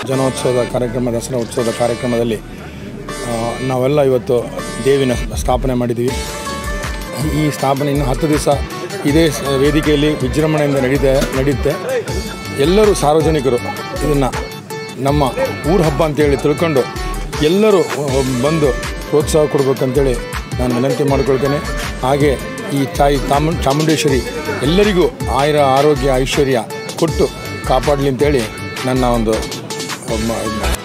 ಜನೋತ್ಸವದ ಕಾರ್ಯಕ್ರಮ ದಸರಾ ಉತ್ಸವದ ಕಾರ್ಯಕ್ರಮದಲ್ಲಿ ಆ, ನಾವೆಲ್ಲ ಇವತ್ತು ದೇವಿನ ಸ್ಥಾಪನೆ ಮಾಡಿದ್ದೀವಿ ಈ ಸ್ಥಾಪನೆ ಇನ್ನು ಹತ್ತು ದಿವಸ ಇದೇ ಸ- ವೇದಿಕೆಯಲ್ಲಿ ವಿಜೃಂಭಣೆಯಿಂದ ನಡೀತಾ ನಡೆಯುತ್ತೆ ಎಲ್ಲರೂ ಸಾರ್ವಜನಿಕರು ಇದನ್ನು ನಮ್ಮ ಊರ ಹಬ್ಬ ಅಂತೇಳಿ ತಿಳ್ಕೊಂಡು ಎಲ್ಲರೂ ಅಹ್, ಬಂದು ಪ್ರೋತ್ಸಾಹ ಕೊಡಬೇಕಂತೇಳಿ ನಾನು ವಿನಂತಿ ಮಾಡಿಕೊಳ್ತೇನೆ ಹಾಗೆ ಈ ತಾಯಿ ಚಾಮು ಚಾಮುಂಡೇಶ್ವರಿ ಎಲ್ಲರಿಗೂ ಆಯುರ ಆರೋಗ್ಯ ಐಶ್ವರ್ಯ ಕೊಟ್ಟು ಕಾಪಾಡಲಿ ಅಂತೇಳಿ ನನ್ನ ಒಂದು ಮ-